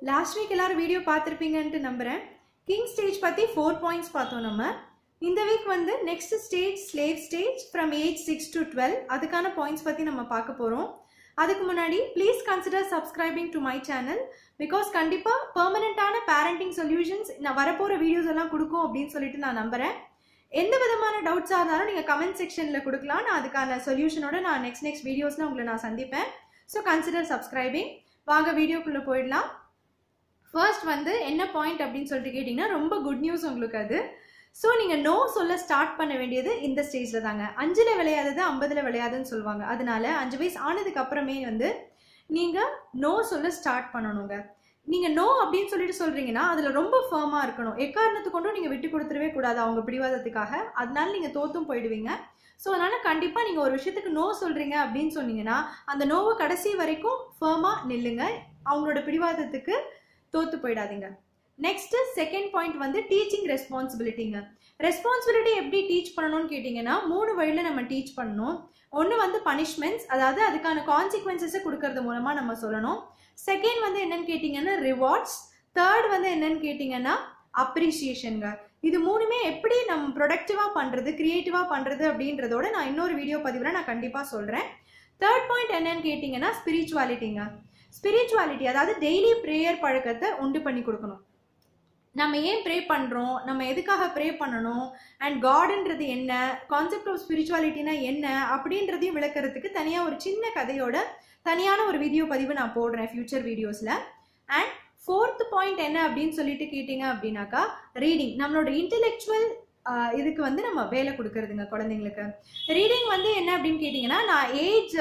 last week எல்லாரும் video பார்த்துருப்பீங்கன்ட்டு நம்புகிறேன் கிங் ஸ்டேஜ் பற்றி ஃபோர் பாயிண்ட்ஸ் பார்த்தோம் நம்ம இந்த வீக் வந்து next stage slave stage from age six to twelve அதுக்கான பாயிண்ட்ஸ் பற்றி நம்ம பார்க்க போகிறோம் அதுக்கு முன்னாடி please consider subscribing to my channel because கண்டிப்பாக பெர்மனெண்ட்டான பேரண்டிங் சொல்யூஷன்ஸ் நான் வரப்போகிற வீடியோஸ் எல்லாம் கொடுக்கும் அப்படின்னு சொல்லிட்டு நான் நம்புகிறேன் எந்த விதமான டவுட்ஸாக இருந்தாலும் நீங்கள் கமெண்ட் செக்ஷனில் கொடுக்கலாம் நான் அதுக்கான சொல்யூஷனோட நான் நெக்ஸ்ட் நெக்ஸ்ட் வீடியோஸில் உங்களை நான் சந்திப்பேன் ஸோ கன்சிடர் சப்ஸ்கிரைபிங் வாங்க வீடியோக்குள்ளே போயிடலாம் ஃபர்ஸ்ட் வந்து என்ன பாயிண்ட் அப்படின்னு சொல்லிட்டு கேட்டிங்கன்னா ரொம்ப குட் நியூஸ் உங்களுக்கு அது ஸோ நீங்கள் நோ சொல்ல ஸ்டார்ட் பண்ண வேண்டியது இந்த ஸ்டேஜில் தாங்க அஞ்சில் விளையாதது ஐம்பதில் விளையாதுன்னு சொல்லுவாங்க அதனால அஞ்சு வயசு ஆனதுக்கு அப்புறமே வந்து நீங்கள் நோ சொல்ல ஸ்டார்ட் பண்ணணுங்க நீங்கள் நோ அப்படின்னு சொல்லிட்டு சொல்கிறீங்கன்னா அதில் ரொம்ப ஃபேமாக இருக்கணும் எக்காரணத்து கொண்டும் நீங்கள் விட்டு கொடுத்துடவே கூடாது அவங்க பிடிவாதத்துக்காக அதனால நீங்கள் தோத்தும் போயிடுவீங்க ஸோ அதனால் கண்டிப்பாக நீங்கள் ஒரு விஷயத்துக்கு நோ சொல்கிறீங்க அப்படின்னு சொன்னீங்கன்னா அந்த நோவை கடைசி வரைக்கும் ஃபேமாக நில்லுங்க அவங்களோட பிடிவாதத்துக்கு தோத்து போயிடாதீங்க நெக்ஸ்ட் செகண்ட் பாயிண்ட் வந்து டீச்சிங் ரெஸ்பான்சிபிலிட்டிங்க ரெஸ்பான்சிபிலிட்டி எப்படி டீச் பண்ணணும்னு கேட்டிங்கன்னா மூணு வழியில் நம்ம டீச் பண்ணணும் ஒன்று வந்து பனிஷ்மெண்ட்ஸ் அதாவது அதுக்கான கான்சிக்வன்சஸை கொடுக்கறது மூலமாக நம்ம சொல்லணும் செகண்ட் வந்து என்னன்னு கேட்டிங்கன்னா ரிவார்ட்ஸ் தேர்ட் வந்து என்னன்னு கேட்டிங்கன்னா அப்ரிசியேஷனுங்க இது மூணுமே எப்படி நம்ம ப்ரொடக்டிவாக பண்ணுறது க்ரியேட்டிவாக பண்ணுறது அப்படின்றதோட நான் இன்னொரு வீடியோ பதிவில் நான் கண்டிப்பாக சொல்கிறேன் தேர்ட் பாயிண்ட் என்னன்னு கேட்டிங்கன்னா ஸ்பிரிச்சுவாலிட்டிங்க ஸ்பிரிச்சுவாலிட்டி அதாவது டெய்லி ப்ரேயர் பழக்கத்தை உண்டு பண்ணி கொடுக்கணும் நம்ம ஏன் ப்ரே பண்ணுறோம் நம்ம எதுக்காக ப்ரே பண்ணணும் அண்ட் காடுன்றது என்ன கான்செப்ட் ஆஃப் ஸ்பிரிச்சுவாலிட்டினா என்ன அப்படின்றதையும் விளக்குறதுக்கு தனியாக ஒரு சின்ன கதையோட தனியான ஒரு வீடியோ பதிவு நான் போடுறேன் ஃபியூச்சர் வீடியோஸில் அண்ட் ஃபோர்த் பாயிண்ட் என்ன அப்படின்னு சொல்லிட்டு கேட்டிங்க அப்படின்னாக்கா ரீடிங் நம்மளோட இன்டெலெக்சுவல் இதுக்கு வந்து நம்ம வேலை கொடுக்கறதுங்க குழந்தைங்களுக்கு ரீடிங் வந்து என்ன அப்படின்னு கேட்டிங்கன்னா நான் ஏஜ்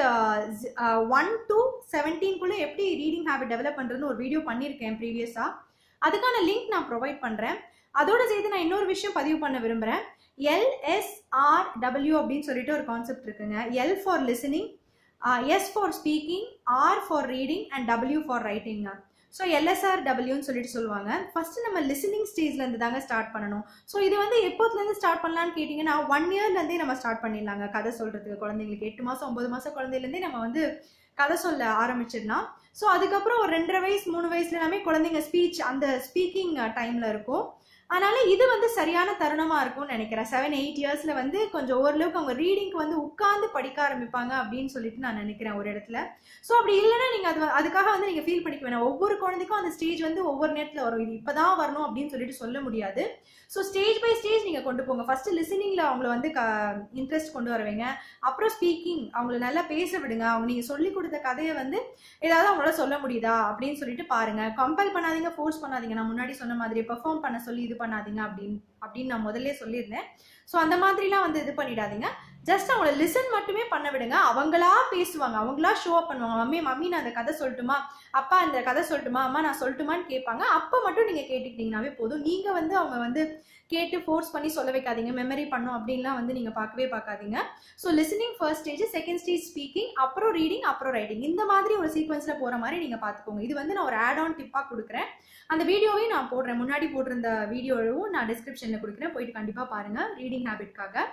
ஒன் டு செவன்டீன்குள்ளே எப்படி ரீடிங் ஹேபிட் டெவலப் பண்ணுறதுன்னு ஒரு வீடியோ பண்ணியிருக்கேன் ப்ரீவியஸாக அதுக்கான லிங்க் நான் ப்ரொவைட் பண்ணுறேன் அதோட சேர்த்து நான் இன்னொரு விஷயம் பதிவு பண்ண விரும்புகிறேன் எல்எஸ்ஆர் டபிள்யூ அப்படின்னு சொல்லிட்டு ஒரு கான்செப்ட் இருக்குங்க L for listening S for speaking R for reading and W for ரைட்டிங்க ஸோ எல்எஸ்ஆர் டபிள்யூன்னு சொல்லிட்டு சொல்லுவாங்க ஃபர்ஸ்ட் நம்ம லிசனிங் ஸ்டேஜ்லேருந்து தாங்க ஸ்டார்ட் பண்ணணும் ஸோ இது வந்து எப்போத்துலேருந்து ஸ்டார்ட் பண்ணலான்னு கேட்டிங்கன்னா ஒன் இயர்லேருந்தே நம்ம ஸ்டார்ட் பண்ணிடலாங்க கதை சொல்கிறதுக்கு குழந்தைங்களுக்கு எட்டு மாதம் ஒம்பது மாதம் குழந்தைலேருந்தே நம்ம வந்து கதை சொல்ல ஆரம்பிச்சிடலாம் ஸோ அதுக்கப்புறம் ஒரு ரெண்டரை வயசு மூணு வயசுல எல்லாமே குழந்தைங்க ஸ்பீச் அந்த ஸ்பீக்கிங் டைமில் இருக்கும் அதனால இது வந்து சரியான தருணமாக இருக்கும்னு நினைக்கிறேன் செவன் எயிட் இயர்ஸில் வந்து கொஞ்சம் ஓரளவுக்கு அவங்க ரீடிங்க்கு வந்து உட்காந்து படிக்க ஆரம்பிப்பாங்க அப்படின்னு சொல்லிட்டு நான் நினைக்கிறேன் ஒரு இடத்துல ஸோ அப்படி இல்லைன்னா நீங்கள் அது அதுக்காக வந்து நீங்கள் ஃபீல் பண்ணிக்க வேணாம் ஒவ்வொரு குழந்தைக்கும் அந்த ஸ்டேஜ் வந்து ஒவ்வொரு நேரத்தில் வரும் இது இப்போ தான் வரணும் அப்படின்னு சொல்லிட்டு சொல்ல முடியாது ஸோ ஸ்டேஜ் பை ஸ்டேஜ் நீங்கள் கொண்டு போங்க ஃபஸ்ட்டு லிசனிங்கில் அவங்கள வந்து க இன்ட்ரெஸ்ட் கொண்டு வருவீங்க அப்புறம் ஸ்பீக்கிங் அவங்கள நல்லா பேச விடுங்க அவங்க நீங்கள் சொல்லி கொடுத்த கதையை வந்து ஏதாவது அவங்களால சொல்ல முடியுதா அப்படின்னு சொல்லிட்டு பாருங்க கம்பல் பண்ணாதீங்க ஃபோர்ஸ் பண்ணாதீங்க நான் முன்னாடி சொன்ன மாதிரி பெர்ஃபார்ம் பண்ண சொல்லி இது பண்ணாதீங்க அப்படின்னு அப்படின்னு நான் முதல்ல சொல்லியிருந்தேன் ஸோ அந்த மாதிரிலாம் வந்து இது பண்ணிடாதீங்க ஜஸ்ட் அவங்கள லிசன் மட்டுமே பண்ண விடுங்க அவங்களா பேசுவாங்க அவங்களா ஷோ அப் பண்ணுவாங்க மம்மி மம்மி நான் அந்த கதை சொல்லட்டுமா அப்பா இந்த கதை சொல்லட்டுமா அம்மா நான் சொல்லட்டுமான்னு கேட்பாங்க அப்போ மட்டும் நீங்கள் கேட்டுக்கிட்டீங்கன்னாவே போதும் நீங்கள் வந்து அவங்க வந்து கேட்டு ஃபோர்ஸ் பண்ணி சொல்ல வைக்காதீங்க மெமரி பண்ணும் அப்படின்லாம் வந்து நீங்கள் பார்க்கவே பார்க்காதீங்க so listening first stage second stage speaking அப்புறம் ரீடிங் அப்புறம் ரைட்டிங் இந்த மாதிரி ஒரு சீக்வன்ஸில் போகிற மாதிரி நீங்கள் பார்த்துக்கோங்க இது வந்து நான் ஒரு ஆட் ஆன் டிப்பாக கொடுக்குறேன் அந்த வீடியோவையும் நான் போடுறேன் முன்னாடி போட்டிருந்த வீடியோவும் நான் டிஸ்கிரிப்ஷனில் கொடுக்குறேன் போயிட்டு கண்டிப்பாக பாருங்கள் ரீடிங் ஹேபிட்காக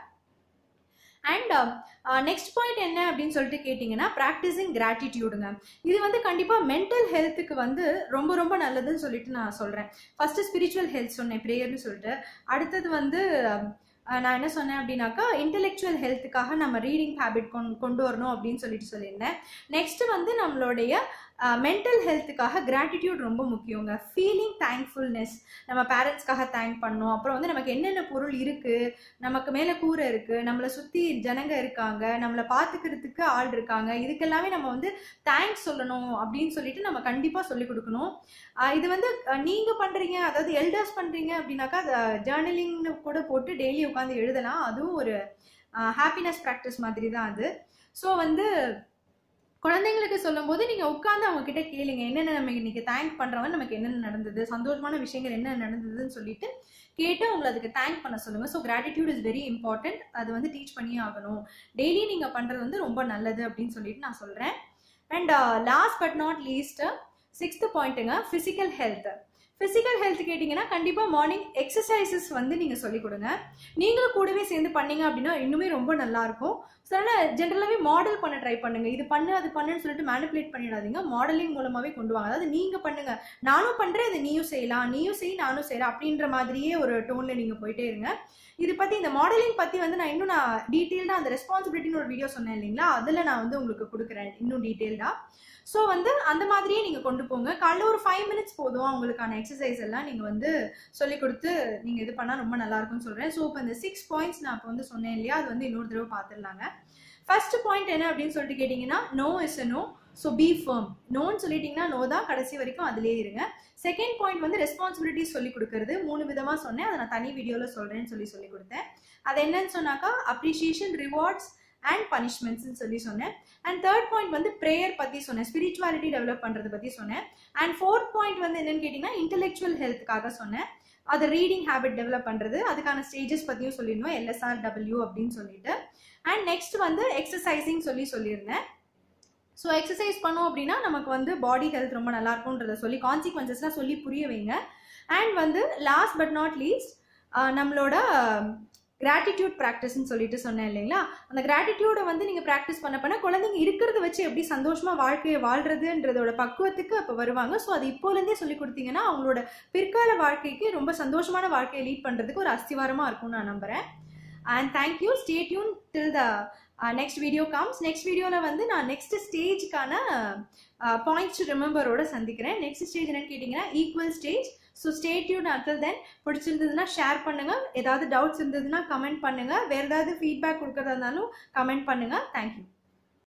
அண்ட் நெக்ஸ்ட் பாயிண்ட் என்ன அப்படின்னு சொல்லிட்டு கேட்டிங்கன்னா ப்ராக்டிஸிங் கிராட்டிடியூடுங்க இது வந்து கண்டிப்பாக மென்டல் ஹெல்த்துக்கு வந்து ரொம்ப ரொம்ப நல்லதுன்னு சொல்லிட்டு நான் சொல்கிறேன் ஃபஸ்ட்டு ஸ்பிரிச்சுவல் ஹெல்த் சொன்னேன் ப்ரேயர்னு சொல்லிட்டு அடுத்தது வந்து நான் என்ன சொன்னேன் அப்படின்னாக்கா இன்டெலெக்சுவல் ஹெல்த்துக்காக நம்ம ரீடிங் ஹேபிட் கொண் கொண்டு வரணும் அப்படின்னு சொல்லிட்டு சொல்லியிருந்தேன் நெக்ஸ்ட் வந்து நம்மளுடைய மென்டல் ஹெல்த்துக்காக கிராட்டிடியூட் ரொம்ப முக்கியங்க ஃபீலிங் தேங்க்ஃபுல்னஸ் நம்ம பேரண்ட்ஸ்க்காக தேங்க் பண்ணோம் அப்புறம் வந்து நமக்கு என்னென்ன பொருள் இருக்குது நமக்கு மேலே கூரை இருக்குது நம்மளை சுற்றி ஜனங்க இருக்காங்க நம்மளை பார்த்துக்கிறதுக்கு ஆள் இருக்காங்க இதுக்கெல்லாமே நம்ம வந்து தேங்க்ஸ் சொல்லணும் அப்படின்னு சொல்லிட்டு நம்ம கண்டிப்பாக சொல்லிக் கொடுக்கணும் இது வந்து நீங்கள் பண்ணுறீங்க அதாவது எல்டர்ஸ் பண்ணுறீங்க அப்படின்னாக்கா ஜேர்னலிங்னு கூட போட்டு டெய்லி உட்காந்து எழுதலாம் அதுவும் ஒரு ஹாப்பினஸ் ப்ராக்டிஸ் மாதிரி தான் அது ஸோ வந்து குழந்தைங்களுக்கு சொல்லும்போது நீங்கள் உட்காந்து அவங்க கிட்ட கேளுங்க என்னென்ன நம்ம இன்னைக்கு தேங்க் பண்ணுறவங்க நமக்கு என்னென்ன நடந்தது சந்தோஷமான விஷயங்கள் என்ன நடந்ததுன்னு சொல்லிட்டு கேட்டு உங்களை அதுக்கு தேங்க் பண்ண சொல்லுங்கள் so gratitude is very important அது வந்து டீச் பண்ணியே ஆகணும் டெய்லி நீங்கள் பண்ணுறது வந்து ரொம்ப நல்லது அப்படின்னு சொல்லிட்டு நான் சொல்கிறேன் and last but not least sixth பாயிண்ட்டுங்க ஃபிசிக்கல் ஹெல்த் ஃபிசிக்கல் ஹெல்த் கேட்டிங்கன்னா கண்டிப்பாக மார்னிங் எக்ஸசைசஸ் வந்து நீங்கள் சொல்லிக் கொடுங்க நீங்களும் கூடவே சேர்ந்து பண்ணீங்க அப்படின்னா இன்னுமே ரொம்ப நல்லா இருக்கும் ஸோ அதனால் ஜென்ரலாகவே மாடல் பண்ண ட்ரை பண்ணுங்க இது பண்ணு அது பண்ணுன்னு சொல்லிட்டு மேனிப்புலேட் பண்ணிடாதீங்க மாடலிங் மூலமாகவே கொண்டு வாங்க அதாவது நீங்கள் பண்ணுங்க நானும் பண்ணுறேன் இது நீயும் செய்யலாம் நீயும் செய் நானும் செய்யலாம் அப்படின்ற மாதிரியே ஒரு டோனில் நீங்கள் போயிட்டே இருங்க இது பற்றி இந்த மாடலிங் பற்றி வந்து நான் இன்னும் நான் டீட்டெயில்டாக அந்த ரெஸ்பான்சிபிலிட்டின்னு ஒரு வீடியோ சொன்னேன் இல்லைங்களா அதில் நான் வந்து உங்களுக்கு கொடுக்குறேன் இன்னும் டீட்டெயில்டாக ஸோ வந்து அந்த மாதிரியே நீங்கள் கொண்டு போங்க காலைல ஒரு ஃபைவ் மினிட்ஸ் போதும் அவங்களுக்கான எக்ஸசைஸ் எல்லாம் நீங்கள் வந்து சொல்லி கொடுத்து நீங்கள் இது பண்ணால் ரொம்ப நல்லா இருக்கும்னு சொல்கிறேன் ஸோ இப்போ இந்த சிக்ஸ் பாயிண்ட்ஸ் நான் இப்போ வந்து சொன்னேன் இல்லையா அது வந்து இன்னொரு தடவை பார்த்துடலாங்க ஃபர்ஸ்ட் பாயிண்ட் என்ன அப்படின்னு சொல்லிட்டு கேட்டிங்கன்னா no is a no so be firm நோன்னு சொல்லிட்டீங்கன்னா நோ தான் கடைசி வரைக்கும் அதிலே இருங்க செகண்ட் பாயிண்ட் வந்து ரெஸ்பான்சிபிலிட்டி சொல்லி கொடுக்கறது மூணு விதமாக சொன்னேன் அதை நான் தனி வீடியோவில் சொல்கிறேன்னு சொல்லி சொல்லி கொடுத்தேன் அது என்னன்னு சொன்னாக்கா அப்ரிஷியேஷன் ரிவார்ட்ஸ் அண்ட் பனிஷ்மெண்ட்ஸ்னு சொல்லி சொன்னேன் அண்ட் தேர்ட் பாயிண்ட் வந்து ப்ரேயர் பற்றி சொன்னேன் ஸ்பிரிச்சுவாலிட்டி டெவலப் பண்ணுறது பற்றி சொன்னேன் அண்ட் ஃபோர்த் பாயிண்ட் வந்து என்னன்னு கேட்டிங்கன்னா இன்டெலெக்சுவல் ஹெல்த்துக்காக சொன்னேன் அது ரீடிங் ஹேபிட் டெவலப் பண்ணுறது அதுக்கான ஸ்டேஜஸ் பற்றியும் சொல்லியிருந்தோம் எல்எஸ்ஆர் டபிள்யூ அப்படின்னு சொல்லிட்டு அண்ட் நெக்ஸ்ட் வந்து எக்ஸசைசிங் சொல்லி சொல்லியிருந்தேன் ஸோ எக்ஸசைஸ் பண்ணோம் அப்படின்னா நமக்கு வந்து பாடி ஹெல்த் ரொம்ப நல்லா இருக்கும்ன்றத சொல்லி கான்சிக்வன்சஸ்லாம் சொல்லி புரிய வைங்க அண்ட் வந்து லாஸ்ட் பட் நாட் லீஸ்ட் நம்மளோட கிராட்டிடியூட் ப்ராக்டிஸ்ன்னு சொல்லிட்டு சொன்னேன் இல்லைங்களா அந்த கிராட்டிடியூடை வந்து நீங்கள் ப்ராக்டிஸ் பண்ண பண்ண குழந்தைங்க இருக்கிறத வச்சு எப்படி சந்தோஷமாக வாழ்க்கையை வாழ்றதுன்றதோட பக்குவத்துக்கு அப்போ வருவாங்க ஸோ அது இப்போலேருந்தே சொல்லி கொடுத்தீங்கன்னா அவங்களோட பிற்கால வாழ்க்கைக்கு ரொம்ப சந்தோஷமான வாழ்க்கையை லீட் பண்ணுறதுக்கு ஒரு அஸ்திவாரமாக இருக்கும்னு நான் நம்புகிறேன் and thank you stay tuned till the next video comes next வீடியோவில் வந்து நான் நெக்ஸ்ட் ஸ்டேஜ்க்கான பாயிண்ட்ஸ் ரிமெம்பரோட சந்திக்கிறேன் நெக்ஸ்ட் ஸ்டேஜ் என்னன்னு கேட்டிங்கன்னா equal stage so stay tuned until then பிடிச்சிருந்ததுன்னா ஷேர் பண்ணுங்கள் ஏதாவது டவுட்ஸ் இருந்ததுன்னா கமெண்ட் பண்ணுங்கள் வேறு ஏதாவது ஃபீட்பேக் கொடுக்குறதா இருந்தாலும் கமெண்ட் பண்ணுங்கள் தேங்க்யூ